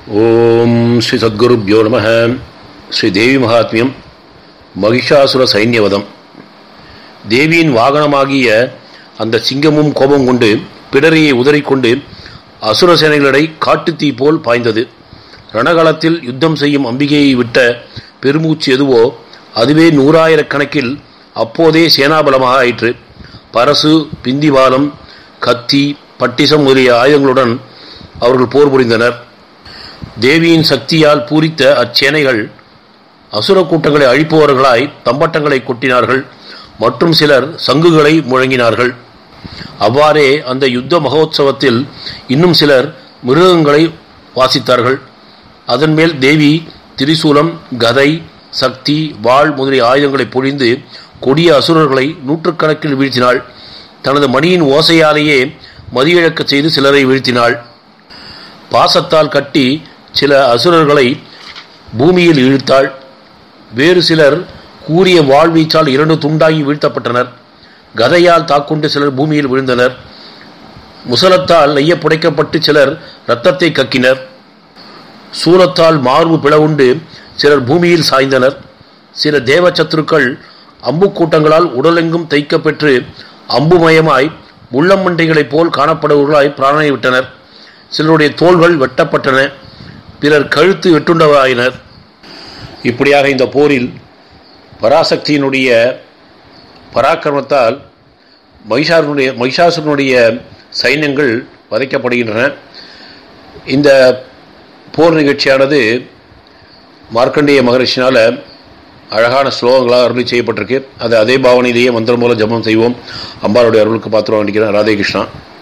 ஓம் ஸ்ரீ சத்குருப்யோ நம ஸ்ரீ தேவி மகாத்மியம் மகிஷாசுர சைன்யவதம் தேவியின் வாகனமாகிய அந்த சிங்கமும் கோபம் கொண்டு பிடரியை உதறிக்கொண்டு அசுர சேனைகளடை காட்டுத்தீ போல் பாய்ந்தது ரணகாலத்தில் யுத்தம் செய்யும் அம்பிகையை விட்ட பெருமூச்சு எதுவோ அதுவே நூறாயிரக்கணக்கில் அப்போதே சேனாபலமாக ஆயிற்று பரசு பிந்திவாலம் கத்தி பட்டிசம் முதலிய ஆயுதங்களுடன் அவர்கள் போர் புரிந்தனர் தேவியின் சக்தியால் பூரித்த அச்சேனைகள் அசுர கூட்டங்களை அழிப்பவர்களாய் தம்பட்டங்களை கொட்டினார்கள் மற்றும் சிலர் சங்குகளை முழங்கினார்கள் அவ்வாறே அந்த யுத்த மகோத்சவத்தில் இன்னும் சிலர் மிருகங்களை வாசித்தார்கள் அதன் மேல் தேவி திரிசூலம் கதை சக்தி வாழ் முதலிய ஆயுதங்களை பொழிந்து கொடிய அசுரர்களை நூற்றுக்கணக்கில் வீழ்த்தினாள் தனது மணியின் ஓசையாலேயே மதியிழக்கச் செய்து சிலரை வீழ்த்தினாள் பாசத்தால் கட்டி சில அசுரர்களை பூமியில் இழுத்தாள் வேறு சிலர் கூறிய வாழ்வீச்சால் இரண்டு துண்டாகி வீழ்த்தப்பட்டனர் கதையால் தாக்குண்டு சிலர் பூமியில் விழுந்தனர் முசலத்தால் நெய்ய புடைக்கப்பட்டு சிலர் இரத்தத்தை கக்கினர் சூலத்தால் மார்பு பிளவுண்டு சிலர் பூமியில் சாய்ந்தனர் சில தேவ சத்துருக்கள் அம்பு கூட்டங்களால் உடலெங்கும் தைக்கப்பெற்று அம்புமயமாய் முள்ளமண்டைகளைப் போல் காணப்படுவர்களாய் பிராணனை விட்டனர் சிலருடைய தோள்கள் வெட்டப்பட்டன பிறர் கழுத்து வெட்டுண்டவராயினர் இப்படியாக இந்த போரில் பராசக்தியினுடைய பராக்கிரமத்தால் மகிஷாசனுடைய மகிஷாசுரனுடைய சைன்யங்கள் வதைக்கப்படுகின்றன இந்த போர் நிகழ்ச்சியானது மார்க்கண்டேய மகரிஷினால் அழகான ஸ்லோகங்களாக அருளி செய்யப்பட்டிருக்கு அது அதே பாவனையிலேயே மந்திரம் மூலம் ஜபம் செய்வோம் அம்பாளுடைய அருளுக்கு பாத்திரம் வேண்டிக்கிறேன் ராதே கிருஷ்ணா